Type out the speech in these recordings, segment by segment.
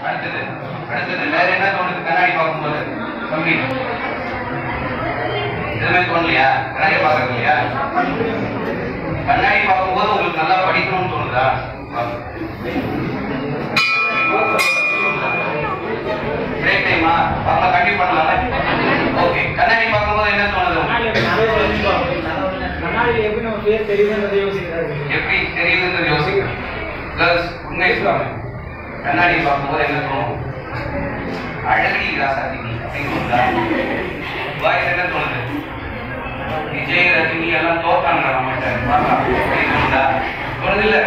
அடுத்தது அடுத்தது வேற என்ன தோணுது கண்ணாடி பார்க்கும்போது தம்பி எதுவுமே தோணலையா கண்ணாடி பார்க்கறது இல்லையா கண்ணாடி பார்க்கும்போது உங்களுக்கு நல்லா படிக்கணும்னு தோணுதா பிரேக் டைமா பார்க்கலாம் கண்டிப்பா பண்ணலாம் ஓகே கண்ணாடி பார்க்கும்போது என்ன தோணுது உங்களுக்கு? கண்ணாடியில் எப்படி நம்ம பேர் தெரியுதுன்றதை யோசிக்கிறாரு எப்படி தெரியுதுன்னு யோசிக்கிறேன் கேர்ள்ஸ் உண்மை சொல்லுவாங்க கண்ணாடி பார்க்கும்போது என்ன தோணும் அழகடி ராசாதி அப்படின்னு தோணுதா பாய்ஸ் என்ன தோணுது விஜய் ரஜினி எல்லாம் தோத்தாங்க நம்மகிட்ட பார்த்தா அப்படி தோணுதா தோணுது இல்ல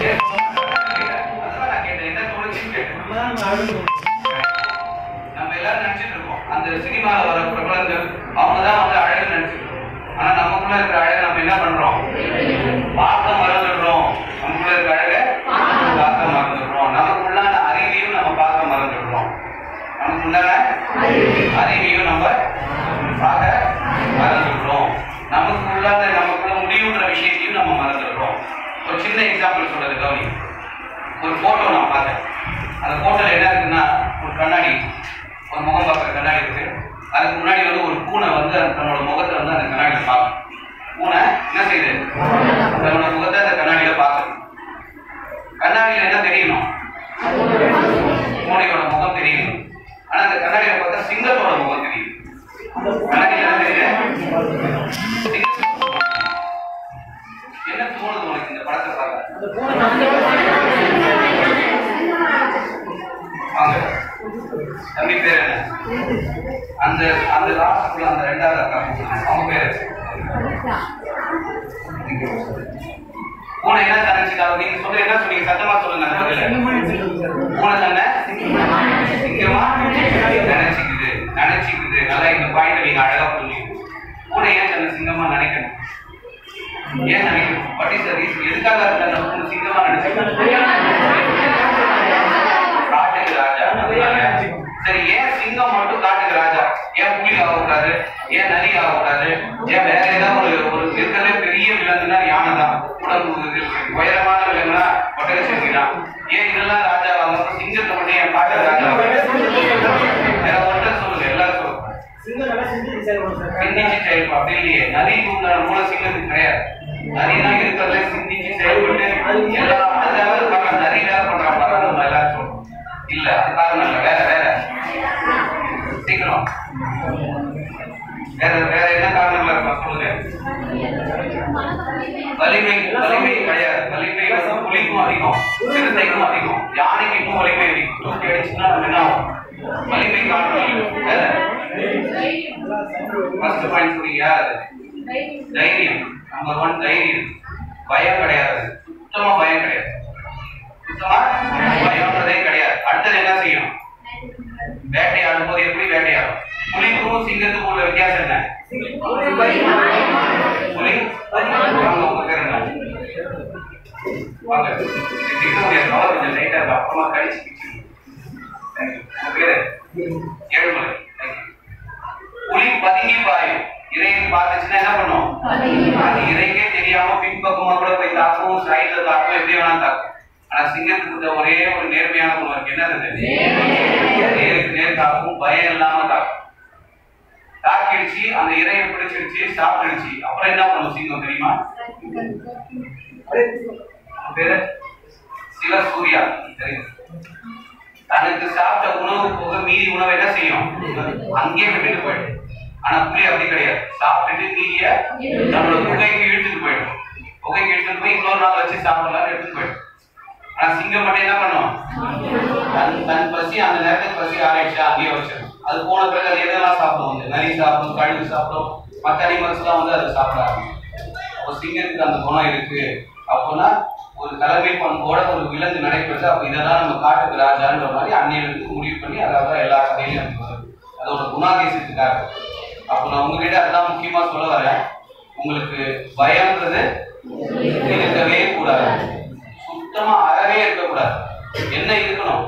அதான் நான் கேட்டேன் என்ன தோணுச்சுன்னு கேட்டேன் நம்ம தான் நம்ம அழகு நம்ம எல்லாரும் நினைச்சிட்டு இருக்கோம் அந்த சினிமால வர பிரபலங்கள் அவங்க தான் வந்து அழகு நினைச்சிட்டு இருக்கோம் ஆனா நமக்குள்ள இருக்கிற அழகை நம்ம என்ன பண்றோம் பார்க்க மறந்துடுறோம் நமக்குள்ள இருக்கிற அழகை பார்க்க மறந்துடுறோம் நமக்குள்ளான அறிவையும் நம்ம பார்க்க மறந்துடுறோம் நமக்குள்ளான அறிவையும் நம்ம பார்க்க மறந்துடுறோம் நமக்கு உள்ளான நமக்குள்ள முடிவுன்ற விஷயத்தையும் நம்ம மறந்துடுறோம் ஒரு சின்ன எக்ஸாம்பிள் சொல்றது கௌரி ஒரு போட்டோ நான் பார்த்தேன் அந்த போட்டோல என்ன இருக்குன்னா ஒரு கண்ணாடி ஒரு முகம் பார்க்குற கண்ணாடி இருக்கு அதுக்கு முன்னாடி வந்து ஒரு பூனை வந்து அந்த தன்னோட முகத்தை வந்து அந்த கண்ணாடியில பார்க்கும் பூனை என்ன செய்யுது தன்னோட முகத்தை அந்த கண்ணாடியில பார்க்குது கண்ணாடியில என்ன தெரியணும் பூனையோட முகம் தெரியணும் ஆனா அந்த கண்ணாடியில பார்த்தா சிங்கத்தோட முகம் தெரியும் கண்ணாடியில என்ன தெரியுது சிங்கத்தோட முகம். என்ன தோணுது உனக்கு இந்த படத்தை பார்க்க அந்த பூனை வாங்க தம்பி பேர் என்ன அந்த அந்த லாஸ்ட்ல அந்த ரெண்டாவது அக்கா அவங்க பேர் பூனை என்ன நினைச்சுக்காங்க நீங்க சொல்ற என்ன சொன்னீங்க சத்தமா சொல்லுங்க அந்த பதில பூனை தானே சிங்கமா நினைச்சுக்குது நினைச்சுக்குது நல்லா இந்த பாயிண்ட் நீங்க அழகா சொன்னீங்க பூனை ஏன் தன்னை சிங்கமா நினைக்கணும் ஏன் நினைக்கணும் வாட் இஸ் த ரீசன் எதுக்காக தன்னை பூனை சிங்கமா நினைச்சுக்கணும் காட்டுக்கு ராஜா அதனால சரி ஏன் சிங்கம் மட்டும் காட்டுக்கு ராஜா ஏன் புலி ஆகக்கூடாது ஏன் நரி ஆகக்கூடாது ஏன் வேற ஏதாவது ஒரு ஒரு இருக்கிறதே பெரிய விலங்குனா யானை தான் உடம்பு இது உயரமான விலங்குனா ஒட்டக சிங்கி தான் ஏன் இதெல்லாம் ராஜா ஆகணும் சிங்கத்தை மட்டும் ஏன் காட்டுக்கு ராஜா ஆகணும்? வேற ஒன்றை சொல்லுங்க எல்லாரும் சொல்லுங்க சிங்கம் நல்லா சிந்திச்சு செயல்படும் சார் சிந்திச்சு செயல்படும் அப்படி இல்லையே நரிக்கு உண்டான மூல சிங்கத்துக்கு கிடையாது நரி தான் இருக்கிறதுல சிந்திச்சு செயல்பட்டு எல்லா அதாவது பார்க்க நரி வேலை பண்றாங்க பாருங்க, நம்ம எல்லாரும் சொல்றோம் இல்ல அது காரணம் இல்ல வேற வேற சீக்கிரம் வேற வேற என்ன காரணங்களா இருக்கும் சொல்லுங்க வலிமை வலிமை கிடையாது வலிமை வந்து புலிக்கும் அதிகம் சிறுத்தைக்கும் அதிகம் யானைக்கு இன்னும் வலிமை அதிகம் தூக்கி அடிச்சுன்னா நம்ம என்ன ஆகும் வலிமை காரணம் இல்லை வேற ஃபர்ஸ்ட் பாயிண்ட் சொன்னீங்க அது தைரியம் நம்பர் ஒன் தைரியம் பயம் கிடையாது சுத்தமா பயம் கிடையாது சுத்தமா பயம்ன்றதே கிடையாது அடுத்தது என்ன செய்யும் வேட்டையாடும் போது எப்படி வேட்டையாடும் புலிக்கும் சிங்கத்துக்கும் உள்ள வித்தியாசம் என்ன புலி வாங்க உங்க பேர் என்ன வாங்க சிங்கமுடைய கவர் கொஞ்சம் லைட்டா இருக்கு அப்புறமா கழிச்சு Thank you. உங்க பேரு ஏழுமலை Thank you. புலி பதுங்கி பாயும் இறையை பார்த்துச்சுன்னா என்ன பண்ணும் அது இறைக்கே தெரியாம பின்பக்கமா கூட போய் தாக்கும் சைடுல தாக்கும் எப்படி வேணா தாக்கும் ஆனா சிங்கத்துக்கு இருந்த ஒரே ஒரு நேர்மையான குணம் இருக்கு என்னது நேருக்கு நேர் தாக்கும் பயம் இல்லாம தாக்கும் தாக்கிடுச்சு அந்த இறையை பிடிச்சிடுச்சு சாப்பிடுச்சு அப்புறம் என்ன பண்ணும் சிங்கம் தெரியுமா அவன் பேரு சிவசூர்யா தெரியும் தனக்கு சாப்பிட்ட உணவு போக மீதி உணவை என்ன செய்யும் அங்கேயே விட்டுட்டு போயிடும் ஆனா புலி அப்படி கிடையாது சாப்பிட்டுட்டு மீதிய நம்மளோட புகைக்கு இழுத்துட்டு போயிடும் புகைக்கு இழுத்துட்டு போய் இன்னொரு நாள் வச்சு சாப்பிடலாம் எடுத்துட்டு போயிடும் ஆனா சிங்கம் மட்டும் என்ன பண்ணும் தன் தன் பசி அந்த நேரத்துக்கு பசி ஆராய்ச்சா அங்கேயே வச்சிடும் அது போன பிறகு அது எதெல்லாம் சாப்பிடும் வந்து நரி சாப்பிடும் கழுகு சாப்பிடும் மற்ற அனிமல்ஸ் எல்லாம் வந்து அதை சாப்பிட ஆரம்பிக்கும் அப்போ சிங்கத்துக்கு அந்த குணம் இருக்கு அப்போனா ஒரு தலைமை பண்போட ஒரு விலங்கு நடைபெற்று அப்போ இதெல்லாம் நம்ம காட்டுக்கு ராஜான்ற மாதிரி அந்நியனுக்கு முடிவு பண்ணி அதாவது எல்லா கதையிலும் நமக்கு வருது அதோட குணாதிசயத்துக்காக அப்போ நான் உங்ககிட்ட அதான் முக்கியமா சொல்ல வரேன் உங்களுக்கு பயம்ன்றது இருக்கவே கூடாது சுத்தமா அறவே இருக்கக்கூடாது என்ன இருக்கணும்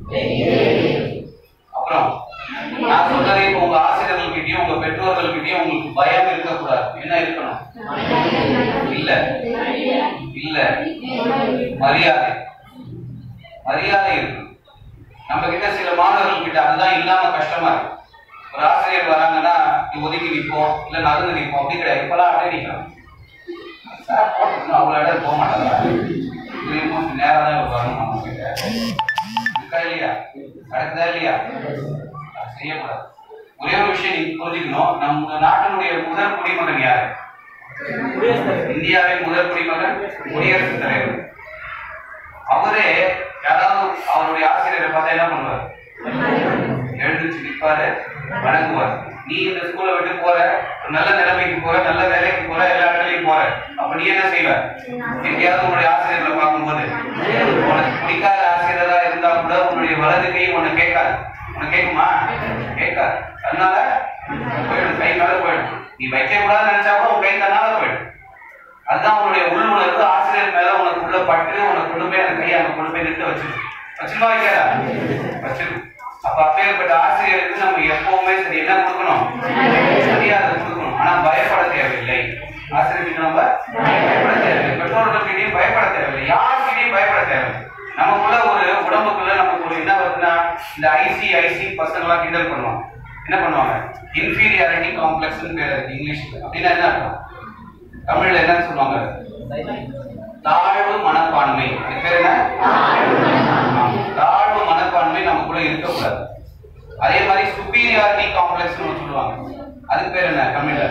அப்புறம் நான் சொல்றதை இப்போ உங்க ஆசிரியர்கள்கிட்டயும் உங்க பெற்றோர்கள்கிட்டயும் உங்களுக்கு பயம் இருக்கக்கூடாது என்ன இருக்கணும் இல்ல இல்ல மரியாதை மரியாதை இருக்கு நம்ம கிட்ட சில மாணவர்கள் கிட்ட அதுதான் இல்லாம கஷ்டமா இருக்கு ஒரு ஆசிரியர் வராங்கன்னா நீ ஒதுக்கி நிற்போம் இல்ல நகர்ந்து நிற்போம் அப்படி கிடையாது இப்பெல்லாம் அப்படியே நிற்கிறோம் சார் போட்டு அவ்வளோ இடம் போக மாட்டாங்க திரும்பவும் நேரம் தான் வரணும் நம்ம கிட்ட இருக்கா இல்லையா நடக்குதா இல்லையா அது செய்யக்கூடாது ஒரே ஒரு விஷயம் நீங்க புரிஞ்சுக்கணும் நம்ம நாட்டினுடைய முதல் குடிமகன் யாரு இந்தியாவின் முதல் குடிமகன் குடியரசுத் தலைவர் அவரே யாராவது அவருடைய ஆசிரியரை பார்த்தா என்ன பண்ணுவார் எழுந்துச்சு நிற்பாரு வணங்குவார் நீ இந்த ஸ்கூலை விட்டு போற ஒரு நல்ல நிலைமைக்கு போற நல்ல வேலைக்கு போற எல்லா இடத்துலயும் போற அப்ப நீ என்ன செய்வ எங்கேயாவது உன்னுடைய ஆசிரியர்களை பார்க்கும்போது உனக்கு பிடிக்காத ஆசிரியரா இருந்தா கூட உன்னுடைய வலது கை உன்னை கேட்காது உனக்கு கேட்குமா கேட்காது அதனால போயிடும் கை மேல போயிடும் நீ வைக்க கூடாதுன்னு நினைச்சா கூட உன் கை தன்னால போயிடும் அதுதான் உன்னுடைய உள்ளுணர்வு ஆசிரியர் மேல உனக்கு உள்ள பட்டு உனக்கு கொண்டு போய் அந்த கையை அங்க கொண்டு போய் நிறுத்த வச்சிருக்கு வச்சிருமா வைக்காதா வச்சிருக்கு அப்ப அப்பேற்பட்ட ஆசிரியருக்கு நம்ம எப்பவுமே சரி என்ன கொடுக்கணும் மரியாதை கொடுக்கணும் ஆனா பயப்பட தேவையில்லை ஆசிரியருக்கு நம்ம பயப்பட தேவையில்லை பெற்றோர்கள்கிட்டயும் பயப்பட தேவையில்லை யார்கிட்டயும் பயப்பட தேவையில்லை நமக்குள்ள ஒரு உடம்புக்குள்ள நமக்கு ஒரு என்ன வருதுன்னா இந்த ஐசி ஐசி பசங்க எல்லாம் கிண்டல் பண்ணுவாங்க என்ன பண்ணுவாங்க இன்ஃபீரியாரிட்டி காம்ப்ளெக்ஸ்னு பேர் இருக்கு இங்கிலீஷ்ல அப்படின்னா என்ன அர்த்தம் தமிழ்ல என்னன்னு சொல்லுவாங்க தாழ்வு மனப்பான்மை அது பேர் என்ன ஆமா. தாழ்வு மனப்பான்மை நமக்குள்ள இருக்கக்கூடாது அதே மாதிரி சுப்பீரியாரிட்டி காம்ப்ளெக்ஸ் சொல்லுவாங்க அதுக்கு பேர் என்ன தமிழ்ல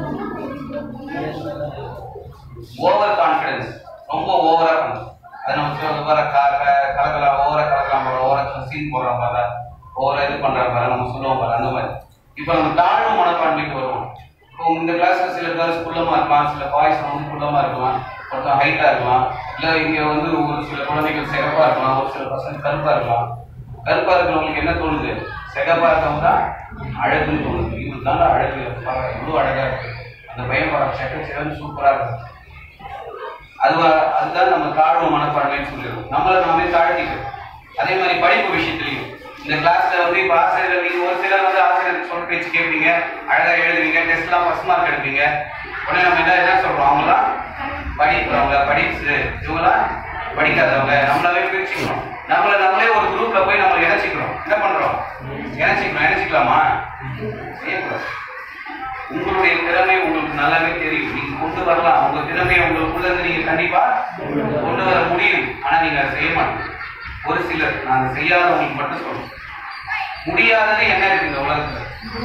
ஓவர் கான்ஃபிடன்ஸ் ரொம்ப ஓவரா பண்ணும் அது நம்ம சொல்ல வர கலக்கலாம் ஓவரா கலக்கலாம் போற ஓவரா சீன் போடுறோம் பாரு ஓவரா இது பண்றாங்க பாரு நம்ம சொல்லுவோம் பாரு அந்த மாதிரி இப்போ நம்ம தாழ்வு மனப்பான்மைக்கு வருவோம் இப்போ இந்த கிளாஸ்ல சில கேர்ள்ஸ் குள்ளமா இருக்கலாம் சில பாய்ஸ் வந்து குள்ளமா இருக்கலாம் ஒருத்தன் ஹைட்டா இருக்கலாம் இல்ல இங்க வந்து ஒரு சில குழந்தைகள் சிகப்பா இருக்கலாம் ஒரு சில பசங்க கருப்பா இருக்கலாம் கருப்பா இருக்கிறவங்களுக்கு என்ன தோணுது சிகப்பா இருக்கவங்க தான் அழகுன்னு தோணுது இவரு தான் அழகு பாரு, இவ்வளவு அழகா இருக்கு அந்த பையன் பாரு சட்டை சிறந்து சூப்பரா இருக்கு அது வ- அதுதான் நம்ம தாழ்வு மனப்பான்மைன்னு சொல்லிடுறோம் நம்மளை நாமே தாழ்த்திக்கிறோம் அதே மாதிரி படிப்பு விஷயத்துலையும் இந்த கிளாஸ்ல வந்து இப்போ ஆசிரியர்கள் நீங்க ஒரு சிலர் வந்து ஆசிரியர் சொல்ற பேச்சு கேட்பீங்க அழகா எழுதுவீங்க டெஸ்ட்லாம் ஃபர்ஸ்ட் மார்க் எடுப்பீங்க உடனே நம்ம என்ன என்ன சொல்றோம் அவங்களாம் படிக்கிறவங்க படிச்சு இவங்களாம் படிக்காதவங்க நம்மளாவே பிரிச்சுக்கிறோம் நம்மளை நம்மளே ஒரு குரூப்ல போய் நம்ம இணைச்சிக்கிறோம் என்ன பண்றோம் இணைச்சிக்கிறோம் இணைச்சிக்கலாமா செய்யக்கூடாது உங்களுடைய திறமை உங்களுக்கு நல்லாவே தெரியும் நீங்க கொண்டு வரலாம் உங்க திறமையை உங்களுக்குள்ள இருந்து நீங்க கண்டிப்பா கொண்டு வர முடியும் ஆனா நீங்க அதை செய்ய மாட்டீங்க ஒரு சிலர் நான் அதை செய்யாதவங்களுக்கு மட்டும் சொல்றேன் முடியாதது என்ன இருக்கு இந்த உலகத்துல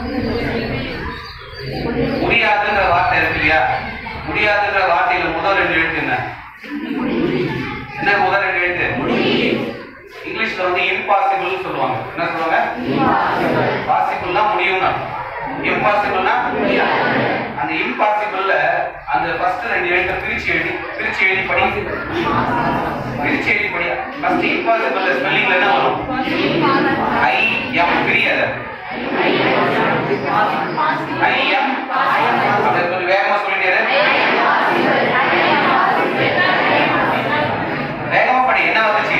முடியாதுங்கிற வார்த்தை இருக்கு இல்லையா முடியாதுங்கிற வார்த்தையில முதல் ரெண்டு எழுத்து என்ன என்ன முதல் ரெண்டு எழுத்து இங்கிலீஷ்ல வந்து இம்பாசிபிள் சொல்லுவாங்க என்ன சொல்லுவாங்க பாசிபிள்னா முடியும்னா இம்பாசிபிள்னா அந்த இம்பாசிபிள்ல அந்த ஃபர்ஸ்ட் ரெண்டு எழுத்தை பிரிச்சு எழுதி பிரிச்சு எழுதி படி பிரிச்சு எழுதி படி ஃபர்ஸ்ட் இம்பாசிபிள் ஸ்பெல்லிங்ல என்ன வரும் ஐ எம் பிரியாத ஐ எம் அப்படி கொஞ்சம் வேகமா சொல்லிட்டே வேகமா படி என்ன வந்துச்சு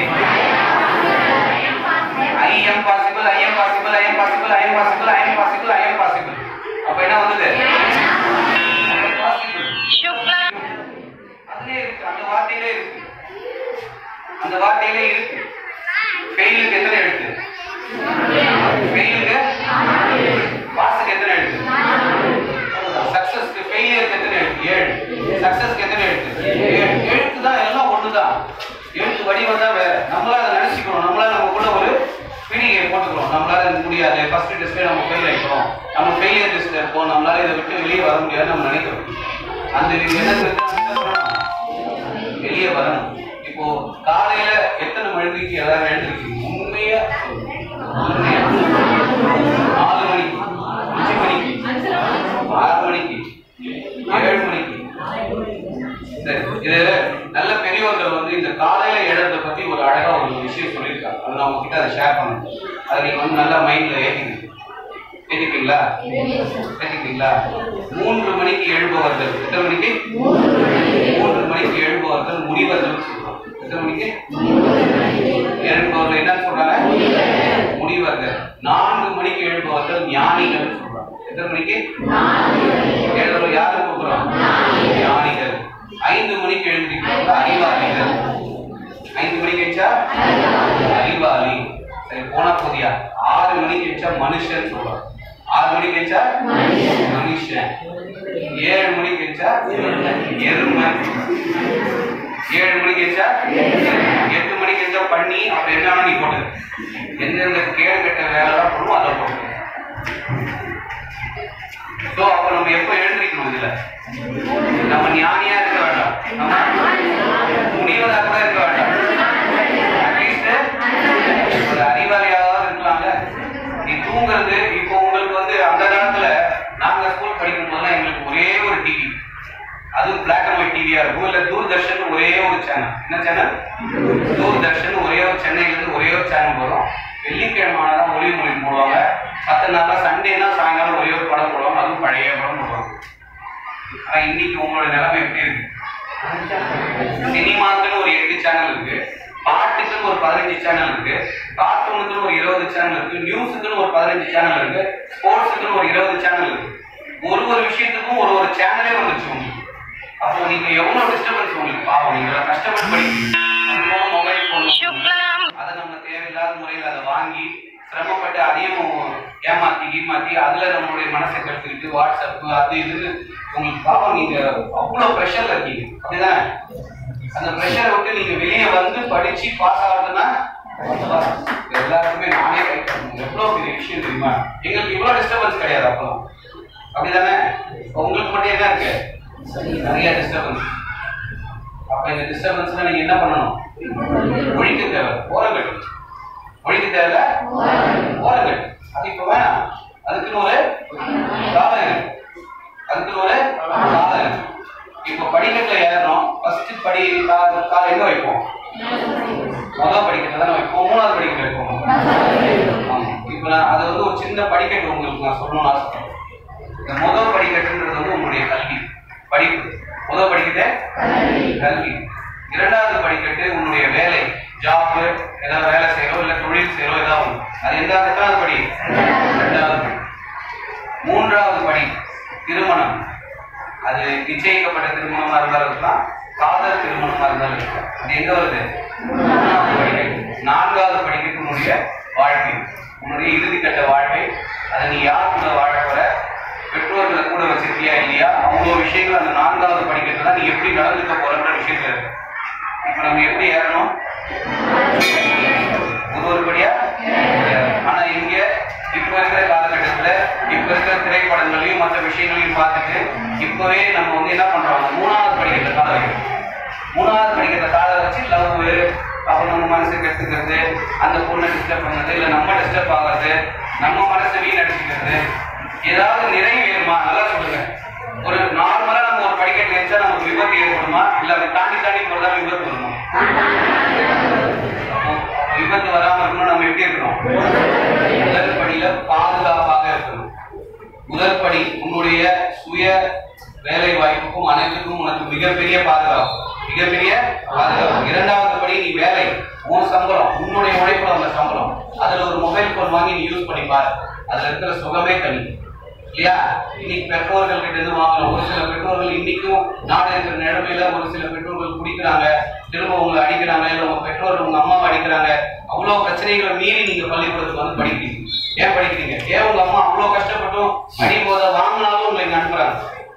I am possible I am possible I am possible I am possible I am possible I am possible அப்ப என்ன வந்தது Possible. அதுலயே இருக்கு அந்த வார்த்தையிலே இருக்கு அந்த வார்த்தையிலே இருக்கு ஃபெயிலுக்கு எத்தனை எழுத்து ஃபெயிலுக்கு பாஸுக்கு எத்தனை எழுத்து சக்சஸ்க்கு ஃபெயிலியருக்கு எத்தனை எழுத்து ஏழு சக்சஸ்க்கு எத்தனை எழுத்து ஏழு எழுத்து தான் எல்லாம் ஒண்ணுதான் எழுத்து வடிவம் தான் வேற நம்மளா அதை நினைச்சுக்கணும் நம்மளா நம்ம கூட ஒரு பீடிகை போட்டுக்கிறோம் நம்மளால இது முடியாது ஃபர்ஸ்ட் டெஸ்ட்ல நம்ம ஃபெயில் ஆயிட்டோம் நம்ம ஃபெயிலியர் டெஸ்ட்ல இருக்கோம் நம்மளால இதை விட்டு வெளியே வர முடியாதுன்னு நம்ம நினைக்கிறோம் அந்த எண்ணத்துல இருந்து என்ன பண்ணணும்? வெளியே வரணும் இப்போ காலையில எத்தனை மணிக்கு எல்லாரும் எழுந்திருக்கீங்க உண்மையா உண்மையா நாலு மணிக்கு அஞ்சு மணிக்கு ஆறு மணிக்கு ஏழு மணிக்கு சரி இது நல்ல பெரியவர்கள் வந்து இந்த காலையில எழுறத பத்தி ஒரு அழகா ஒரு விஷயம் சொல்லியிருக்காங்க அது நான் உங்ககிட்ட அதை ஷேர் பண்ணணும் அதை நீங்க வந்து நல்லா மைண்ட்ல ஏத்திக்கணும் ஏத்திப்பீங்களா ஏத்திப்பீங்களா மூன்று மணிக்கு எழுபவர்கள் எத்தனை மணிக்கு மூன்று மணிக்கு எழுபவர்கள் முனிவர்கள் சொல்றோம் எத்தனை மணிக்கு எழுபவர்கள் என்ன சொல்றாங்க முனிவர்கள் நான்கு மணிக்கு எழுபவர்கள் ஞானிகள் சொல்றாங்க எத்தனை மணிக்கு எழுபவர்கள் யாரு கூப்பிடுறோம் ஞானிகள் ஐந்து மணிக்கு எழுந்திருக்கிறவங்க அறிவாளிகள் ஐந்து மணிக்கு எழுந்தா அறிவாளி சரி போனா போதியா ஆறு மணிக்கு வச்சா மனுஷன் சொல்றோம் ஆறு மணிக்கு வச்சா மனுஷன் ஏழு மணிக்கு வச்சா எருமை ஏழு மணிக்கு வச்சா எட்டு மணிக்கு வச்சா பண்ணி அப்புறம் என்ன வேணா நீ போட்டு எந்தெந்த கேடு கெட்ட வேலைலாம் போடுமோ அதை போட்டு ஸோ அப்போ நம்ம எப்போ எழுந்திருக்கணும் இதுல நம்ம ஞானியா இருக்க வேண்டாம் நம்ம முனிவரா கூட இருக்க வேண்டாம் அட்லீஸ்ட் ஒரு அறிவாளியாவது இருக்கலாம்ல நீ தூங்குறது இப்போ உங்களுக்கு வந்து அந்த காலத்துல நாங்க ஸ்கூல் படிக்கும் போதெல்லாம் எங்களுக்கு ஒரே ஒரு டிவி அதுவும் பிளாக் அண்ட் ஒயிட் டிவியா இருக்கும் இல்ல தூர்தர்ஷன் ஒரே ஒரு சேனல் என்ன சேனல் தூர்தர்ஷன் ஒரே ஒரு சென்னையில இருந்து ஒரே ஒரு சேனல் வரும் வெள்ளிக்கிழமை தான் ஒளி மொழி போடுவாங்க மற்ற நாளா சண்டேனா சாயங்காலம் ஒரே ஒரு படம் போடுவாங்க அதுவும் பழைய படம் போடுவாங்க ஆனா இன்னைக்கு உங்களோட நிலைமை எப்படி இருக்கு சினிமாக்குன்னு ஒரு எட்டு சேனல் இருக்கு பாட்டுக்குன்னு ஒரு பதினஞ்சு சேனல் இருக்கு கார்ட்டூனுக்குன்னு ஒரு இருபது சேனல் இருக்கு நியூஸுக்குன்னு ஒரு பதினஞ்சு சேனல் இருக்கு ஸ்போர்ட்ஸுக்குன்னு ஒரு இருபது சேனல் இருக்கு ஒரு ஒரு விஷயத்துக்கும் ஒரு ஒரு சேனலே வந்துச்சு உங்களுக்கு அப்போ நீங்க எவ்வளவு டிஸ்டர்பன்ஸ் உங்களுக்கு பாவம் நீங்க எல்லாம் கஷ்டப்பட்டு படிக்கிறீங்க மொபைல் போன் அதை நம்ம தேவையில்லாத முறையில் அதை வாங்கி சிரமப்பட்டு அதையும் ஏமாத்தி கீமாத்தி அதுல நம்மளுடைய மனசை கெடுத்துக்கிட்டு வாட்ஸ்அப் அது இதுன்னு உங்களுக்கு பாவம் நீங்க அவ்வளவு ப்ரெஷர்ல இருக்கீங்க அப்படிதானே அந்த ப்ரெஷரை விட்டு நீங்க வெளியே வந்து படிச்சு பாஸ் ஆகுதுன்னா எல்லாருக்குமே நானே கை தரணும் எவ்வளவு பெரிய விஷயம் தெரியுமா எங்களுக்கு இவ்வளவு டிஸ்டர்பன்ஸ் கிடையாது அப்பெல்லாம் அப்படிதானே உங்களுக்கு மட்டும் என்ன இருக்கு நிறைய டிஸ்டர்பன்ஸ் அப்ப இந்த டிஸ்டர்பன்ஸ்ல நீங்க என்ன பண்ணணும் ஒழிக்க தேவை ஓரங்கள் ஒழிக்க தேவை ஓரங்கள் அது இப்ப வேணாம் அதுக்குன்னு ஒரு காலம் இருக்கு அதுக்குன்னு ஒரு காலம் இருக்கு இப்ப படிக்கட்டுல ஏறணும் ஃபர்ஸ்ட் படி கா- கால் எங்க வைப்போம் முதல் படிக்கட்டுல தானே வைப்போம் மூணாவது படிக்கட்டு வைப்போம் ஆமா. இப்ப நான் அது வந்து ஒரு சின்ன படிக்கட்டு உங்களுக்கு நான் சொல்லணும்னு ஆசைப்படுறேன் இந்த முதல் படிக்கட்டுன்றது வந்து உங்களுடைய கல்வி படிப்பு முதல் படிக்கட்டு கல்வி இரண்டாவது படிக்கட்டு உன்னுடைய வேலை ஜாப் ஏதாவது வேலை செய்யறோம் இல்ல தொழில் செய்யறோம் ஏதாவது ஒண்ணு. அது எந்த எத்தனாவது படி இரண்டாவது படி மூன்றாவது படி திருமணம் அது நிச்சயிக்கப்பட்ட திருமணமா இருந்தாலும் இருக்கலாம் காதல் திருமணமா இருந்தாலும் இருக்கலாம் அது எங்க வருது மூணாவது படிக்கட்டு நான்காவது படிக்கட்டு உன்னுடைய வாழ்க்கை உன்னுடைய இறுதிக்கட்ட வாழ்க்கை அதை நீ யார் கூட வாழ போற பெற்றோர்களை கூட வச்சிருக்கியா இல்லையா அவ்வளோ விஷயங்கள் அந்த நான்காவது படிக்கட்டு தான் நீ எப்படி நடந்துக்க போறன்ற விஷயத்துல இருக்கு இப்ப நம்ம எப்படி ஏறணும் ஒரு ஒரு படியா ஏறணும். ஆனா இங்க இப்ப இருக்கிற காலகட்டத்துல இப்ப இருக்கிற திரைப்படங்களையும் மற்ற விஷயங்களையும் பார்த்துட்டு இப்பவே நம்ம வந்து என்ன பண்றோம் அந்த மூணாவது படிக்கிற கால வைக்கிறோம் மூணாவது படிக்கிற கால வச்சு லவ் அப்புறம் நம்ம மனசு கெடுத்துக்கிறது அந்த பொண்ணை டிஸ்டர்ப் பண்ணது இல்ல நம்ம டிஸ்டர்ப் ஆகிறது நம்ம மனசை வீணடிச்சுக்கிறது ஏதாவது நிறைவு வேணுமா நல்லா சொல்லுங்க ஒரு நார்மலா நம்ம ஒரு படிக்கட்டு வச்சா நமக்கு விபத்து ஏற்படுமா இல்ல அதை தாண்டி தாண்டி போறதா விபத்து வருமா அப்போ விபத்து வராம இருக்கணும் நம்ம எப்படி இருக்கணும் முதல் படியில பாதுகாப்பாக இருக்கணும் முதல் படி உன்னுடைய சுய வேலை வாய்ப்புக்கும் அனைத்துக்கும் உனக்கு மிகப்பெரிய பாதுகாப்பு மிகப்பெரிய பாதுகாப்பு இரண்டாவது படி நீ வேலை உன் சம்பளம் உன்னுடைய உழைப்புல உள்ள சம்பளம் அதுல ஒரு மொபைல் போன் வாங்கி நீ யூஸ் பண்ணி பாரு அதுல இருக்கிற சுகமே தனி இல்லையா இன்னைக்கு பெற்றோர்கள் கிட்ட இருந்து வாங்கலாம் ஒரு சில பெற்றோர்கள் இன்னைக்கும் நாடு இருக்கிற நிலைமையில ஒரு சில பெற்றோர்கள் குடிக்கிறாங்க திரும்ப உங்களை அடிக்கிறாங்க இல்ல உங்க பெற்றோர் உங்க அம்மாவை அடிக்கிறாங்க அவ்வளவு பிரச்சனைகளை மீறி நீங்க பள்ளிக்கூடத்துக்கு வந்து படிக்கிறீங்க ஏன் படிக்கிறீங்க ஏன் உங்க அம்மா அவ்வளவு கஷ்டப்பட்டும் அடி போத வாங்கினாலும் உங்களை இங்க அனுப்புறாங்க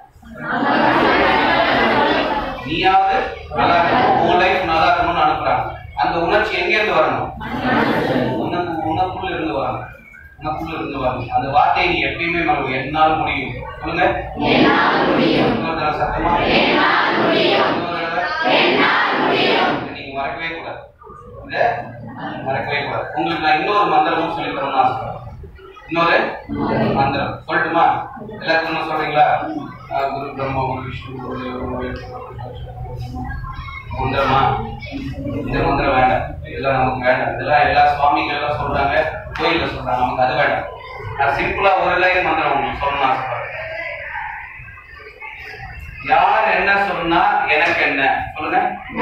நீயாவது நல்லா இருக்கணும் உன் லைஃப் நல்லா இருக்கணும்னு அனுப்புறாங்க அந்த உணர்ச்சி எங்க இருந்து வரணும் உனக்கு உனக்குள்ள இருந்து வரணும் உனக்குள்ள இருந்து வரணும் அந்த வார்த்தையை நீ எப்பயுமே மறவு என்னால் முடியும் சொல்லுங்க இன்னொரு தடவை சத்தமா இன்னொரு தடவை. இதை நீங்க மறக்கவே கூடாது இத மறக்கவே கூடாது உங்களுக்கு நான் இன்னொரு மந்திரமும் சொல்லி தரணும்னு ஆசைப்படுறேன் இன்னொரு மந்திரம் சொல்லட்டுமா எல்லாத்துக்கும் சொல்றீங்களா ஆஹ் குரு பிரம்மா குரு விஷ்ணு குரு தேவோ மகேஸ்வரா, மந்திரமா இந்த மந்திரம் வேண்டாம் இதெல்லாம் நமக்கு வேண்டாம் இதெல்லாம் எல்லா சுவாமிகள் எல்லாம் சொல்றாங்க கோயில்ல சொல்றாங்க நமக்கு அது வேண்டாம் நான் சிம்பிளா ஒரு லைன் மந்திரம் உங்களுக்கு சொல்லணும்னு ஆசைப்படுறேன் யார் என்ன சொன்னா எனக்கு என்ன சொல்லுங்க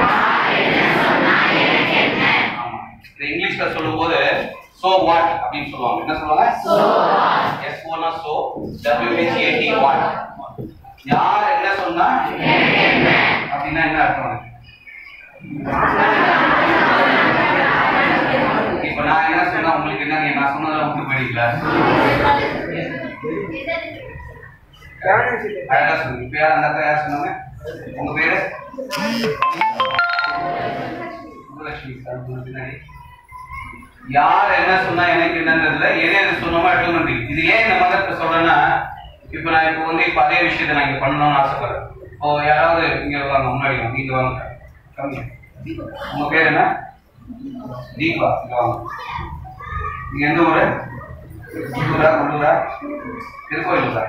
ஆமா. இந்த இங்கிலீஷ்ல சொல்லும்போது சோ வாட் அப்படின்னு சொல்லுவாங்க என்ன சொல்லுவாங்க எஸ் ஓனா சோ டபிள்யூஹெச்ஏடி வாட் யார் என்ன சொன்னா அப்படின்னா என்ன அர்த்தம் இப்ப நான் என்ன சொன்னா உங்களுக்கு சொல்றீங்களா யாரும் வச்சுட்டு அழகா சொல்லுங்க இப்ப யார் அந்த அக்கா யார் சொன்னாங்க உங்க பேரு சுப்புலட்சுமி சார் உங்களுக்கு பின்னாடி யார் என்ன சொன்னா எனக்கு என்னன்றதுல எது எது சொன்னோமோ எடுக்க மாட்டேங்குது இது ஏன் இந்த மதத்தை சொல்றேன்னா இப்ப நான் இப்போ வந்து இப்ப அதே விஷயத்தை நான் இங்க பண்ணணும்னு ஆசைப்படுறேன் இப்போ யாராவது இங்க வாங்க முன்னாடி வாங்க இங்க வாங்க கம்மி உங்க பேர் என்ன தீபா இங்க வாங்க நீங்க எந்த ஊரு உள்ளூரா உள்ளூரா திருக்கோயிலூரா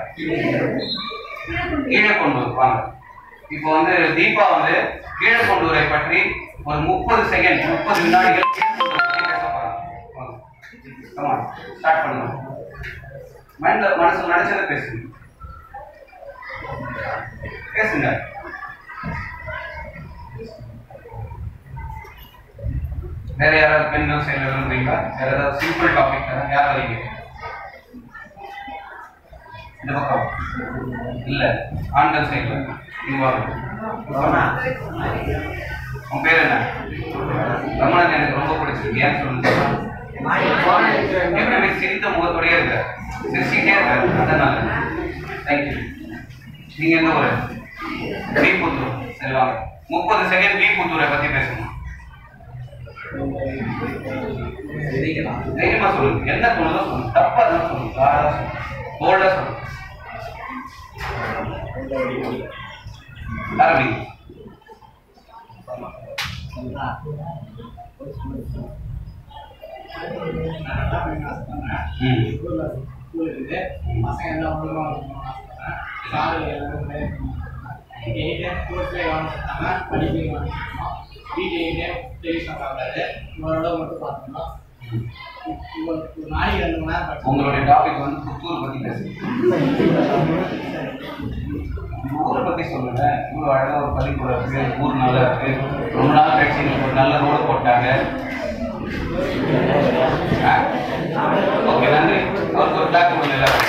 கீழே கொண்டு வாங்க இப்போ வந்து தீபா வந்து கீழே கொண்டு வரை பற்றி ஒரு முப்பது செகண்ட் முப்பது வினாடிகள் கீழக்கொண்டுவரை பற்றி பேச போறாங்க வாங்க. Come on, start பண்ணுங்க மைண்ட்ல மனசுல நினைச்சதை பேசுங்க பேசுங்க வேற யாராவது பெண்கள் சைடுல இருந்தீங்களா வேற ஏதாவது சிம்பிள் டாபிக் யார் வரீங்க இந்த பக்கம் இல்ல ஆண்கள் சைடுல நீங்க வாங்க உன் பேர் என்ன ரமணன் எனக்கு ரொம்ப பிடிச்சிருக்கு ஏன் சொல்லுங்க எப்பவுமே சிரித்த முகத்தோடயே இருக்க சிரிச்சுட்டே இருக்க அதனால தேங்க்யூ நீங்க எந்த ஊரு வீப்புத்தூர் சரி வாங்க முப்பது செகண்ட் வீப்புத்தூரை பத்தி பேசணும் தைரியமா சொல்லுங்க என்ன தோணுதோ சொல்லுங்க தப்பா தான் சொல்லுங்க காரா சொல்லுங்க போல்டா சொல்லுங்க ஆரம்பிங்க ம் பசங்க எல்லாம் ஒழுங்கா சாரு எல்லாருமே எயிட்டே ஸ்போர்ட்ஸ்ல கவனிச்சிருந்தாங்க படிப்பு கவனிச்சிருந்தோம் வீட்டு டெலிவிஷன் பார்க்கறது இவரோட மட்டும் பார்த்தோம்னா ஒரு நாளைக்கு ரெண்டு மணி நேரம் படிச்சோம் உங்களுடைய டாபிக் வந்து புத்தூர் பத்தி பேசுங்க ஊரை பத்தி சொல்லுங்க இவ்வளவு அழகா ஒரு பள்ளிக்கூடம் இருக்கு ஊர் நல்லா இருக்கு ரொம்ப நாள் கழிச்சு எங்களுக்கு ஒரு நல்ல ரோடு போட்டாங்க ஓகே நன்றி அவருக்கு ஒரு பிளாக் கொடுங்க எல்லாரும்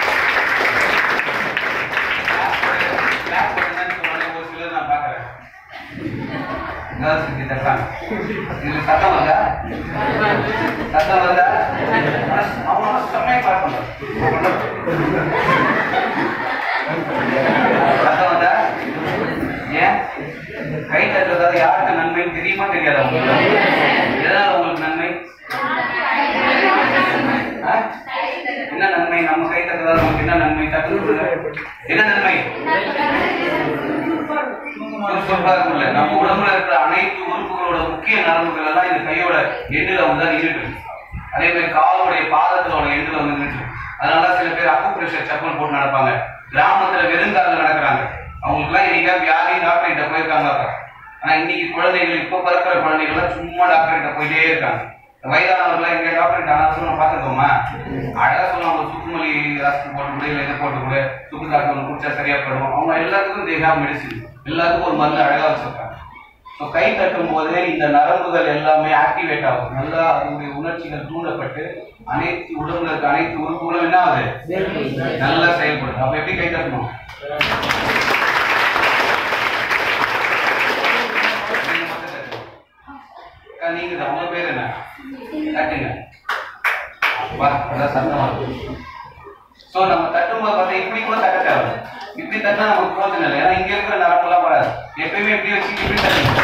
Clap பண்ணுங்கன்னு சொன்னோடனே ஒரு சிலர் நான் பார்க்கறேன். Girls இப்படி தட்டுறாங்க. இதுல சத்தம் வந்தா சத்தம் வந்தா ஆனா அவன் செம்மையா clap பண்றான். சத்தம் வந்தா ஏன் கை தட்டுறதால யாருக்கு நன்மை தெரியுமா தெரியாதா உங்களுக்கு எதனால உங்களுக்கு நன்மை ஆ? என்ன நன்மை நம்ம கை தட்டுறதால நமக்கு என்ன நன்மை தட்டு சொல்லுங்க. என்ன நன்மை சுறுசுறுப்பா இருக்கும்ல நம்ம உடம்புல இருக்கிற அனைத்து உறுப்புகளோட முக்கிய நரம்புகள் எல்லாம் இந்த கையோட எண்டுல வந்து தான் இருக்கு அதே மாதிரி காலோடைய பாதத்தோட எண்டுல வந்து நின்று அதனால சில பேர் அக்கு பிரஷர் செப்பல் போட்டு நடப்பாங்க கிராமத்துல வெறுங்கால நடக்கிறாங்க அவங்களுக்கு எல்லாம் என்னைக்கா வியாதி டாக்டர் கிட்ட போயிருக்காங்க அப்ப. ஆனா இன்னைக்கு குழந்தைகள் இப்ப பிறக்கிற குழந்தைகள் எல்லாம் சும்மா டாக்டர் கிட்ட போயிட்டே இருக்காங்க வயதானவர்கள் எங்க டாக்டர் கிட்ட அனாவசியமா பாத்துக்கோமா அழகா சொல்லுவாங்க சுக்குமல்லி ரசம் போட்டு கூட இல்ல இதை போட்டு கூட சுக்கு காட்டு ஒன்று குடிச்சா சரியா போயிடும் அவங்க எல்லாத்துக்கும் தே ஹேவ் மெடிசின் எல்லாத்துக்கும் ஒரு மருந்து அழகா வச்சிருக்காங்க ஸோ கை தட்டும் போதே இந்த நரம்புகள் எல்லாமே ஆக்டிவேட் ஆகும் நல்லா அதனுடைய உணர்ச்சிகள் தூண்டப்பட்டு அனைத்து உடம்புல இருக்க அனைத்து உறுப்புகளும் என்ன ஆகுது நல்லா செயல்படுது அப்ப எப்படி கை தட்டணும் நீங்க மட்டும் தட்டுங்க. அக்கா, நீங்க தான். உங்க பேர் என்ன தட்டுங்க வா அதான் சத்தமா இருக்கு சோ நம்ம தட்டும்போது பார்த்தா இப்படி கூட தட்ட தேவை இப்படி தட்டினா நமக்கு பிரோஜனம் இல்லை ஏன்னா இங்க இருக்கிற நரம்பெல்லாம் வராது எப்பயுமே இப்படி வச்சு இப்படி தட்டுங்க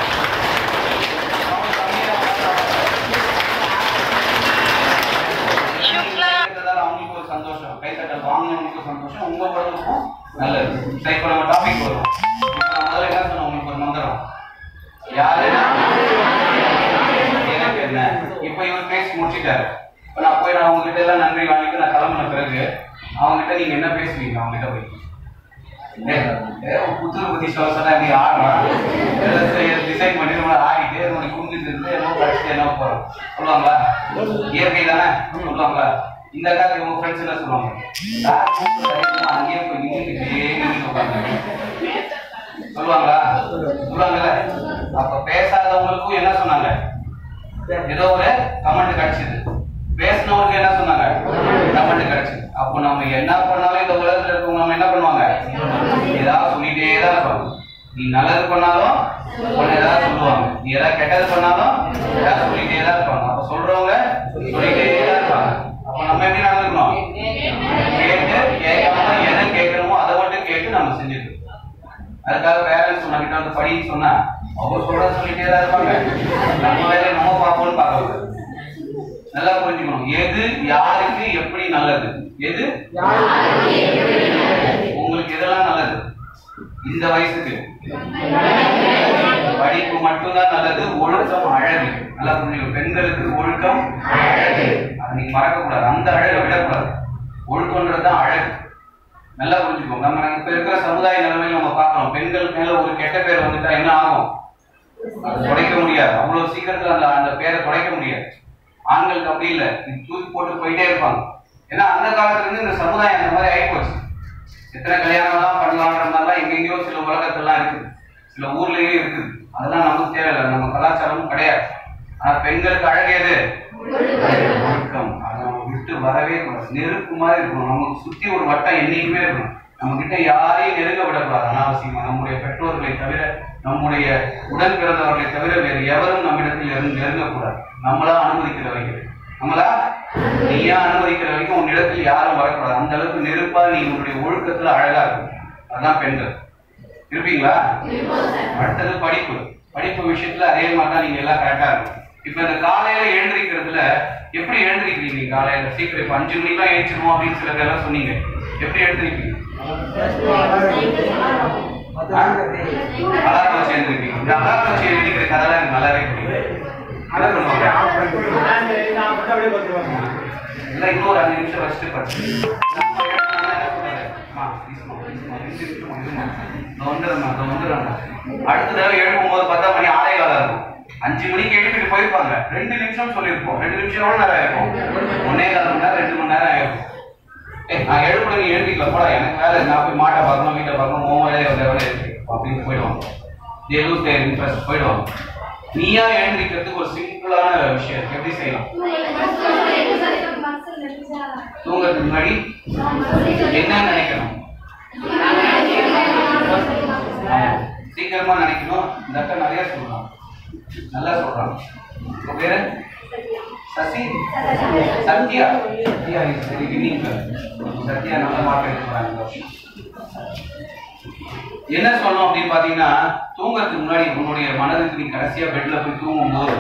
கேட்டதால அவங்களுக்கு ஒரு சந்தோஷம் கை தட்டல் வாங்கினவங்களுக்கு சந்தோஷம் உங்க உடம்புக்கும் நல்லது சரி இப்போ நம்ம டாபிக் வருவோம் இப்போ நான் முதல்ல என்ன சொன்னேன் உங்களுக்கு ஒரு மந்திரம் யாரு எனக்கு என்ன இப்போ இவர் பேசி முடிச்சிட்டாரு இப்போ நான் போய் நான் உங்ககிட்ட எல்லாம் நன்றி வாங்கிட்டு நான் கிளம்பின பிறகு அவங்ககிட்ட நீங்க என்ன பேசுவீங்க அவங்ககிட்ட போய் ஏய், ஏய், உன் புத்தூர் பத்தி சொல்ல சொன்னா நீ ஆடுறான் டிசைன் பண்ணி நம்ம ஆடிட்டு உனக்கு குந்திட்டு இருந்து என்ன படிச்சுட்டு என்ன போறோம் சொல்லுவாங்களா இயற்கை தானே சொல்லுவாங்களா இந்த காலத்துல உங்க ஃப்ரெண்ட்ஸ் எல்லாம் சொல்லுவாங்க "யார் கூப்பிடுறாங்க? அங்கேயே போய் நின்றுக்கிட்டே நின்று உட்கார்ந்து சொல்லுவாங்களா சொல்லுவாங்கல்ல அப்ப பேசாதவங்களுக்கும் என்ன சொன்னாங்க ஏதோ ஒரு கமெண்ட் கிடைச்சது பேசினவங்களுக்கு என்ன சொன்னாங்க கமெண்ட் கிடைச்சது அப்போ நம்ம என்ன பண்ணாலும் இந்த உலகத்துல இருக்கவங்க நம்ம என்ன பண்ணுவாங்க ஏதாவது சொல்லிட்டே தான் இருப்பாங்க நீ நல்லது பண்ணாலும் உன்னை ஏதாவது சொல்லுவாங்க நீ ஏதாவது கெட்டது பண்ணாலும் ஏதாவது சொல்லிட்டே தான் இருப்பாங்க அப்ப சொல்றவங்க சொல்லிட்டே தான் இருப்பாங்க அப்ப நம்ம வந்து படின்னு சொன்னா அவங்க சொல்றத சொல்லிட்டே தான் இருப்பாங்க நம்ம வேலையை நம்ம பார்ப்போம்னு பார்க்கக்கூடாது நல்லா புரிஞ்சுக்கணும் எது யாருக்கு எப்படி நல்லது எது உங்களுக்கு எதெல்லாம் நல்லது இந்த வயசுக்கு படிப்பு மட்டும்தான் நல்லது ஒழுக்கம் அழகு நல்லா புரிஞ்சுக்கணும் பெண்களுக்கு ஒழுக்கம் அழகு அதை நீங்க மறக்க கூடாது அந்த அழகை விடக்கூடாது ஒழுக்கம்ன்றது தான் அழகு நல்லா புரிஞ்சுக்கோங்க நம்ம இப்ப இருக்கிற சமுதாய நிலைமையில நம்ம பார்க்கணும் பெண்கள் மேல ஒரு கெட்ட பேர் வந்துட்டா என்ன ஆகும் அது குறைக்க முடியாது அவ்வளவு சீக்கிரத்துல அந்த அந்த பேரை குறைக்க முடியாது ஆண்களுக்கு அப்படி இல்லை இது தூக்கி போட்டு போயிட்டே இருப்பாங்க ஏன்னா அந்த காலத்துல இருந்து இந்த சமுதாயம் அந்த மாதிரி ஆயிப்போச்சு எத்தனை கல்யாணம்லாம் பண்ணலான்ற மாதிரிலாம் எங்கெங்கயோ சில உலகத்தெல்லாம் இருக்குது சில ஊர்லயே இருக்குது அதெல்லாம் நமக்கு தேவையில்லை நம்ம கலாச்சாரமும் கிடையாது ஆனா பெண்களுக்கு அழகு எது ஒழுக்கம் அதை நம்ம விட்டு வரவே கூடாது நெருப்பு மாதிரி இருக்கணும் நமக்கு சுத்தி ஒரு வட்டம் என்னைக்குமே இருக்கணும் நம்ம கிட்ட யாரையும் நெருங்க விடக்கூடாது அனாவசியமா நம்முடைய பெற்றோர்களை தவிர நம்முடைய உடன் பிறந்தவர்களை தவிர வேறு எவரும் நம்மிடத்தில் இருந்து நெருங்கக்கூடாது நம்மளா அனுமதிக்கிற வரைக்கும் நம்மளா நீயா அனுமதிக்கிற வரைக்கும் உன்னிடத்தில் யாரும் வரக்கூடாது அந்த அளவுக்கு நெருப்பா நீ உன்னுடைய ஒழுக்கத்துல அழகா இருக்கும் அதுதான் பெண்கள் இருப்பீங்களா அடுத்தது படிப்பு படிப்பு விஷயத்துல அதே மாதிரி தான் நீங்க எல்லாம் கரெக்டா இருக்கும் இப்ப இந்த காலையில எழுந்திருக்கிறதுல எப்படி எழுந்திருக்கிறீங்க நீங்க காலையில சீக்கிரம் இப்ப அஞ்சு மணிக்கெல்லாம் எழுந்திருவோம் அப்படின்னு சில பேர்லாம் சொன்னீங்க எப்படி எழுந்திருக்கீங்க அலாரம் வச்சு எழுந்திருக்கீங்க இந்த அலாரம் வச்சு எழுந்திருக்கிற கதைலாம் எனக்கு நல்லாவே புரியும் அதான் பண்ணுவாங்க அப்படியே பார்த்துருவாங்க இல்ல இன்னொரு அஞ்சு நிமிஷம் வச்சுட்டு படிச்சு அம்மா, இஸ்மா, இஸ்மா, அஞ்சு நிமிஷம், அஞ்சு நிமிஷம். இதோ வந்துடுறேம்மா, இதோ வந்துடுறேம்மா. அடுத்த தடவை எழுப்பும்போது பார்த்தா மணி ஆறே காலம் இருக்கும் அஞ்சு மணிக்கு எழுப்பிட்டு போயிருப்பாங்க ரெண்டு நிமிஷம் சொல்லியிருப்போம் ரெண்டு நிமிஷம் எவ்வளவு நேரம் ஆயிருக்கும் ஒன்னே கால் மணி நேரம் ரெண்டு மணி நேரம் ஆயிருக்கும் ஏய் நான் எழுப்புற நீ எழுதிக்கலாம் போடா எனக்கு வேலை நான் போய் மாட்டை பார்க்கணும் வீட்டை பார்க்கணும் உன் வேலையை வந்து வேலை இருக்கு அப்படின்னு போயிடுவாங்க they lose their interest போயிடுவாங்க நீயா எழுந்திருக்கிறதுக்கு ஒரு சிம்பிளான விஷயம் எப்படி செய்யலாம் தூங்குறதுக்கு முன்னாடி என்ன நினைக்கணும் ஆமா. சீக்கிரமா நினைக்கணும் இந்த அக்கா நிறைய சொல்லலாம் நல்லா சொல்றாங்க உங்க பேரு Sasi Sathya Sathya is very unique. Sathya நல்ல மார்க் எடுக்கிறாங்க இந்த வருஷம். என்ன சொல்லணும் அப்படின்னு பாத்தீங்கன்னா தூங்குறதுக்கு முன்னாடி உன்னுடைய மனதுக்கு நீ கடைசியா பெட்ல போய் தூங்கும் போது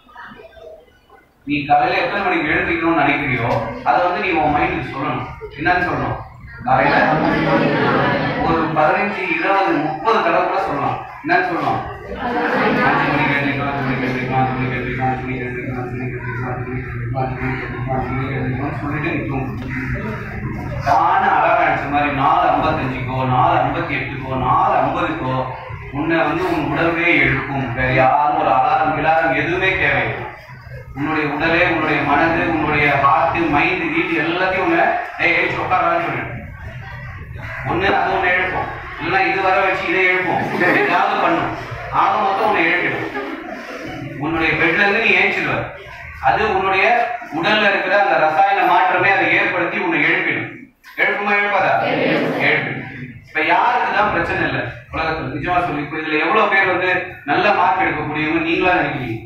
நீ காலையில எத்தனை மணிக்கு எழுந்திருக்கணும்னு நினைக்கிறியோ அதை வந்து நீ உன் மைண்டுக்கு சொல்லணும் என்னன்னு சொல்லணும் காலையில ஒரு பதினஞ்சு இருபது முப்பது தடவை கூட சொல்லலாம் என்னன்னு சொல்லணும் அஞ்சு மணிக்கு எழுந்திருக்கணும் அஞ்சு மணிக்கு எழுந்திருக்கணும் அஞ்சு மணிக்கு எழுந்திருக்கணும் அஞ்சு மணிக்கு எழுந்திருக்கணும் அஞ்சு மணிக்கு எழுந்திருக்கணும் அஞ்சு மணிக்கு எழுந்திருக்கணும் அஞ்சு மணிக்கு எழுந்திருக்கணும் அஞ்சு மணிக்கு எழுந்திருக்கணும் சொல்லிட்டு நீ தூங்கு தான அலாரம் அடிச்ச மாதிரி நாலு ஐம்பத்தஞ்சுக்கோ நாலு ஐம்பத்தி எட்டுக்கோ நாலு ஐம்பதுக்கோ உன்னை வந்து உன் உடலே எழுப்பும் வேற யாரும் ஒரு அலாரம் கிளாரம் எதுவுமே தேவையில்லை உன்னுடைய உடலே உன்னுடைய மனது உன்னுடைய ஹார்ட் மைண்ட் வீட்டு எல்லாத்தையும் உன்னை ஏய் எழுச்சி உட்காரான்னு சொல்லிடு ஒண்ணு அது ஒண்ணு எழுப்போம் இல்லைன்னா இது வர வச்சு இதை எழுப்போம் ஏதாவது பண்ணும் ஆக மொத்தம் உன்னை எழுப்பிடும் உன்னுடைய பெட்ல இருந்து நீ ஏஞ்சிடுவ அது உன்னுடைய உடல்ல இருக்கிற அந்த ரசாயன மாற்றமே அதை ஏற்படுத்தி உன்னை எழுப்பிடும் எழுப்புமா எழுப்பாதா எழுப்பிடும் இப்ப யாருக்கு தான் பிரச்சனை இல்லை உலகத்துல நிஜமா சொல்லி இப்ப இதுல எவ்வளவு பேர் வந்து நல்ல மார்க் எடுக்கக்கூடியவங்க நீங்களா நினைக்கிறீங்க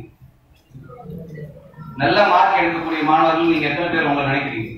நல்ல மார்க் எடுக்கக்கூடிய மாணவர்கள் நீங்க எத்தனை பேர் உங்களை நினைக்கிறீங்க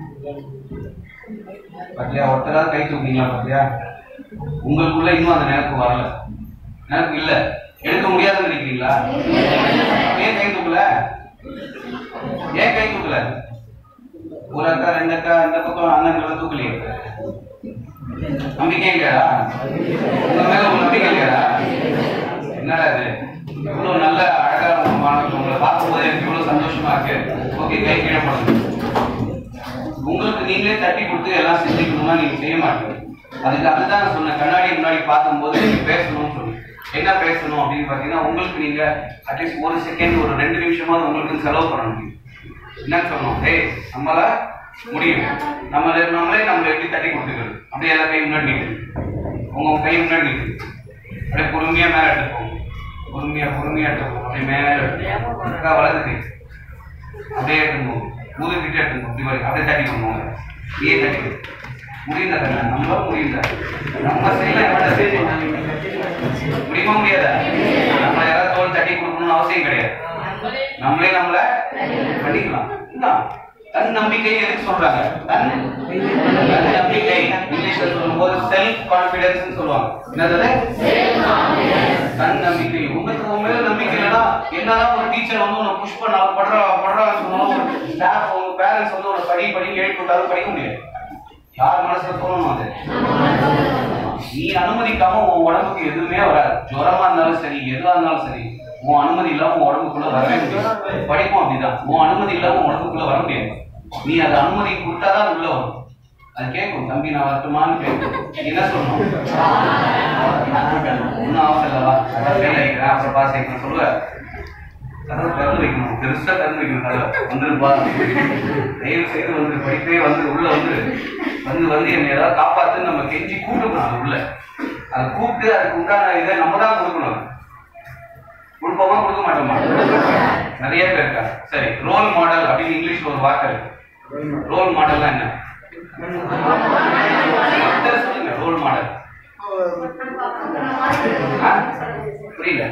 பாத்தியா ஒருத்தராவது கை தூக்குனீங்களா பாத்தியா உங்களுக்குள்ள இன்னும் அந்த நினைப்பு வரல நினைப்பு இல்ல எடுக்க முடியாதுன்னு நினைக்கிறீங்களா ஏன் கை தூக்கல ஏன் கை தூக்கல ஒரு அக்கா ரெண்டு அக்கா இந்த பக்கம் அண்ணன் தூக்கலையே நம்பிக்கை இல்லையா உங்க மேல ஒரு நம்பிக்கை இல்லையா என்னடா இது இவ்வளவு நல்ல அழகான மாணவர்கள் உங்களை பார்க்கும்போது எனக்கு இவ்வளவு சந்தோஷமா இருக்கு ஓகே கை கீழே போடுங்க உங்களுக்கு நீங்களே தட்டி கொடுத்து எல்லாம் செஞ்சுக்கணும்னா நீங்க செய்ய மாட்டீங்க அதுக்கு அதுதான் நான் சொன்னேன் கண்ணாடி முன்னாடி பார்க்கும்போது நீங்க பேசணும்னு சொல்லி என்ன பேசணும் அப்படின்னு பாத்தீங்கன்னா உங்களுக்கு நீங்க அட்லீஸ்ட் ஒரு செகண்ட் ஒரு ரெண்டு நிமிஷமாவது உங்களுக்கு செலவு பண்ண முடியும் என்னன்னு சொல்லணும் ஏய் நம்மள முடியும் நம்மள நம்மளே நம்மள எப்படி தட்டி கொடுத்துக்கிறது அப்படியே எல்லா கை முன்னாடி நிற்குது உங்க கை முன்னாடி நிற்குது அப்படியே பொறுமையா மேல எடுத்து போகும் பொறுமையா பொறுமையா எடுத்து போகும் அப்படியே மேல எடுத்து வலது கை அப்படியே எடுத்து போகும் முதுகிட்டே எடுத்து போகும் இப்படி வரைக்கும் அப்படியே தட்டி பண்ணுவாங்க நீயே தட்டி கொடு. முடியுதா கண்ணா நம்ம முடியுதா நம்ம செய்யலாம் எவ்வளவு செய்யலாம் முடியுமா முடியாதா நம்ம யாராவது தோல் தட்டி கொடுக்கணும்னு அவசியம் கிடையாது நம்மளே நம்மள பண்ணிக்கலாம் இதான். தன் நம்பிக்கை எதுக்கு சொல்றாங்க தன் தன் நம்பிக்கை இங்கிலீஷ்ல சொல்லும்போது செல்ஃப் கான்பிடன்ஸ் சொல்லுவாங்க என்னது தன் நம்பிக்கை உங்களுக்கு உங்க மேல நம்பிக்கை இல்லைன்னா என்னதான் ஒரு டீச்சர் வந்து உன்னை புஷ் பண்ணா படுறா படுறான்னு சொன்னாலும் ஒரு ஸ்டாஃப் உங்க பேரண்ட்ஸ் வந்து உன்னை படி படி எழுப்பி விட்டாலும் படிக்க முடியாது யார் மனசுல தோணணும் அது நீ அனுமதிக்காம உன் உடம்புக்கு எதுவுமே வராது ஜுரமா இருந்தாலும் சரி எதுவா இருந்தாலும் சரி உன் அனுமதி இல்லாம உன் உடம்புக்குள்ள வரவே முடியாது படிப்பும் அப்படிதான் உன் அனுமதி இல்லாம உன் உடம்புக்குள்ள வர முடியாது நீ அது அனுமதி கொடுத்தாதான் உள்ள வரும் அது கேட்கும் தம்பி நான் வரட்டுமான்னு கேட்கும் நீ என்ன சொல்லணும் ஒன்னும் அவசரம் இல்லவா அதான் ஃபெயில் ஆகிக்கிறேன் அப்புறம் பாஸ் ஆகிக்கிறேன் சொல்லுவ கதவை திறந்து வைக்கணும் பெருசா திறந்து வைக்கணும் கதவை வந்துருப்பா தயவு செய்து வந்து படிப்பே வந்து உள்ள வந்து வந்து வந்து என்னை ஏதாவது காப்பாத்துன்னு நம்ம கெஞ்சி கூப்பிடணும் அது உள்ள அதை கூப்பிட்டு அதுக்கு உண்டான இதை நம்ம தான் கொடுக்கணும் அது. கொடுப்போமா கொடுக்க மாட்டோமா நிறைய பேர் இருக்காங்க சரி ரோல் மாடல் அப்படின்னு இங்கிலீஷ்ல ஒரு வார்த்தை இருக்கு ரோல் மாடல்னா என்ன ஒருத்தர் சொல்லுங்க ரோல் மாடல் புரியல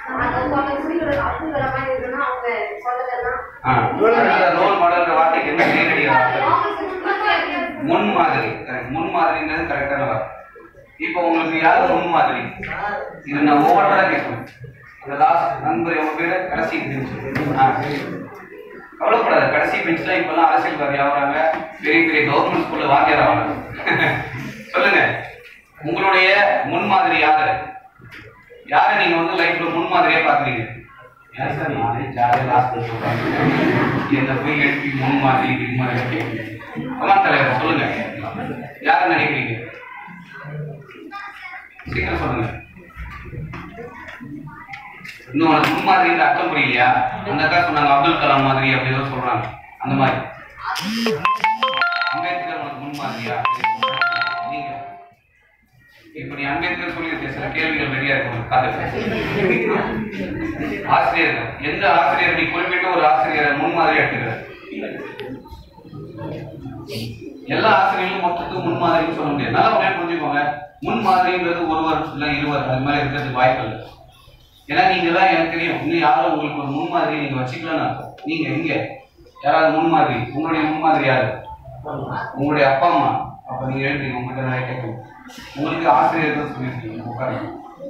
ரோல் மாடல்ன்ற வார்த்தைக்கு என்ன நேரடியாக அர்த்தம் முன் மாதிரி correct. முன் மாதிரிங்கிறது கரெக்டான வார்த்தை இப்போ உங்களுக்கு யாரு முன் மாதிரி இது நான் ஒவ்வொருத்தரா கேட்கணும் இந்த லாஸ்ட் நண்பர் உங்க பேரு கடைசி பெஞ்ச் கவலைப்படாத கடைசி பெஞ்ச்ல இப்பெல்லாம் அரசியல்வாதி ஆகுறாங்க பெரிய பெரிய கவர்மெண்ட் ஸ்கூல்ல வாத்தியார் ஆகுறாங்க சொல்லுங்க உங்களுடைய முன்மாதிரி யாரு யாரை நீங்க வந்து லைஃப்ல முன்மாதிரியா பாக்குறீங்க ஏன் சார் நானே ஜாலியாக லாஸ்ட் சொல்றாங்க என்ன போய் எழுப்பி முன்மாதிரி பின்மாதிரி கேட்குறீங்க அம்மா தலைவர் சொல்லுங்க யாரை நினைக்கிறீங்க சீக்கிரம் சொல்லுங்க இன்னும் உனக்கு முன்மாதிரின்ற அர்த்தம் புரியலையா அந்த அக்கா சொன்னாங்க அப்துல் கலாம் மாதிரி அப்படி ஏதோ சொல்றாங்க அந்த மாதிரி அம்பேத்கர் உனக்கு முன்மாதிரியா நீங்க இப்ப நீ அம்பேத்கர் சொல்லியிருக்க சில கேள்விகள் ரெடியா இருக்கும் காத்து ஆசிரியர்கள் எந்த ஆசிரியர் நீ குறிப்பிட்ட ஒரு ஆசிரியரை முன்மாதிரியா எடுத்துக்கிற எல்லா ஆசிரியர்களும் மொத்தத்துக்கு முன்மாதிரின்னு சொல்ல முடியாது நல்லா உடனே புரிஞ்சுக்கோங்க முன்மாதிரின்றது ஒருவர் இல்ல இருவர் அது மாதிரி இருக்கிறதுக்கு வாய்ப்பு இல்லை ஏன்னா நீங்க தான் எனக்கு தெரியும் இன்னும் யாரும் உங்களுக்கு ஒரு முன்மாதிரி நீங்க வச்சுக்கலன்னு அர்த்தம் நீங்க எங்க யாராவது முன்மாதிரி உங்களுடைய முன்மாதிரி யாரு உங்களுடைய அப்பா அம்மா அப்ப நீங்க எழுதுறீங்க உங்ககிட்ட நிறைய கேட்கணும் உங்களுக்கு ஆசிரியர்கள் சொல்லியிருக்கீங்க உட்காருங்க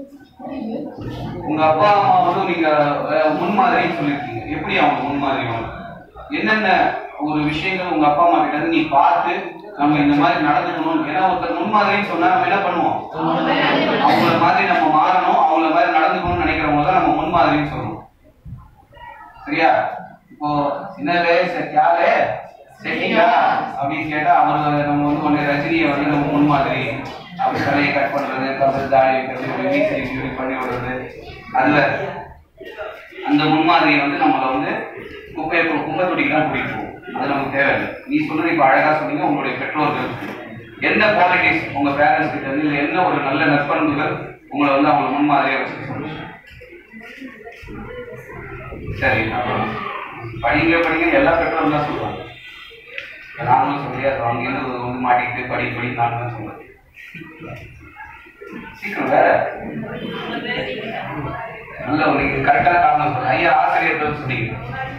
உங்க அப்பா அம்மா வந்து நீங்க அஹ், முன்மாதிரின்னு சொல்லியிருக்கீங்க எப்படி அவங்க முன்மாதிரி அவங்க என்னென்ன ஒரு விஷயங்கள் உங்க அப்பா அம்மா கிட்ட இருந்து நீ பார்த்து நம்ம இந்த மாதிரி நடந்துக்கணும் ஏன்னா ஒருத்தர் முன்மாதிரின்னு சொன்னா நம்ம என்ன பண்ணுவோம் அவங்கள மாதிரி நம்ம மாறணும் அவங்கள மாதிரி நடந்துக்கணும்னு நினைக்கிறவங்க தான் நம்ம முன்மாதிரின்னு சொல்லணும் சரியா இப்போ என்னலே யாரு செட்டிங்கா அப்படின்னு கேட்டா அவர் நம்ம வந்து ஒண்ணு ரஜினியை வந்து நம்ம முன்மாதிரி அப்படி தலையை கட் பண்றது கப்பல் தாடி வைக்கிறது வீசி இப்படி பண்ணி விடுறது அதுல அந்த முன்மாதிரியை வந்து நம்மள வந்து குப்பையை குப்பை தொட்டிக்கு தான் கூட்டிட்டு போகும் அது நமக்கு தேவையில்லை நீ சொன்னது இப்ப அழகா சொன்னீங்க உங்களுடைய பெற்றோர்கள் என்ன குவாலிட்டிஸ் உங்க பேரண்ட்ஸ் கிட்ட இருந்து இல்ல என்ன ஒரு நல்ல நற்பண்புகள் உங்களை வந்து அவங்க முன்மாதிரியா வச்சுக்க சொல்லுங்க சரி அப்புறம் படிங்க படிங்க எல்லா பெற்றோரும் தான் சொல்லுவாங்க நாங்களும் சொல்லி அது அங்கேருந்து வந்து மாட்டிக்கிட்டு படி படி நான் தான் சொல்லுவேன் சீக்கிரம் வேற நல்ல ஒரு நீங்க கரெக்டான காரணம் சொல்லுங்க ஐயா ஆசிரியர்கள் சொன்னீங்க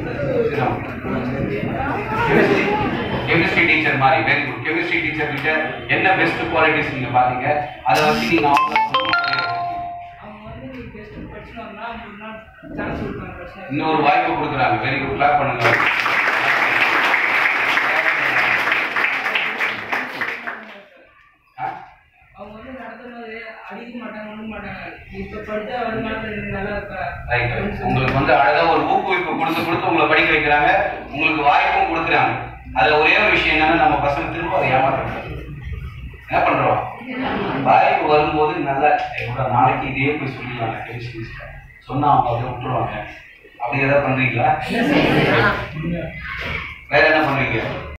கெமிஸ்ட்ரி கெமிஸ்ட்ரி டீச்சர் மாதிரி வெரி குட் கெமிஸ்ட்ரி டீச்சர் கிட்ட என்ன பெஸ்ட் குவாலிட்டிஸ் நீங்க பாத்தீங்க அதை வச்சு நீங்க அவங்க அவங்க வந்து நீ டெஸ்ட் படிச்சுட்டு வந்தா மூணு நாள் சான்ஸ் கொடுப்பாங்க பிரச்சனை இல்லை. இன்னொரு வாய்ப்பு கொடுக்குறாங்க வெரி குட் கிளாப் பண்ணுங்க ஆ? அவங்க வந்து நடத்தும் போது அடிக்க மாட்டாங்க ஒண்ணும் மாட்டாங்க இப்ப படிச்சா வருமானத்துல நீங்க நல்லா இருப்ப ரைட் உங்களுக்கு வந்து அழகா ஒரு ஊக்குவிப்பு கொடுத்து கொடுத்து உங்களை படிக்க வைக்கிறாங்க உங்களுக்கு வாய்ப்பும் கொடுக்குறாங்க அதுல ஒரே ஒரு விஷயம் என்னன்னா நம்ம பசங்க திரும்ப அதை ஏமாத்துறாங்க என்ன பண்றோம் வாய்ப்பு வரும்போது நல்லா "ஏய், நாளைக்கு இதே போய் சொல்லிடலாம் கெமிஸ்ட்ரி சொன்னா அவங்க அப்படியே விட்டுருவாங்க அப்படி ஏதாவது பண்றீங்களா வேற என்ன பண்றீங்க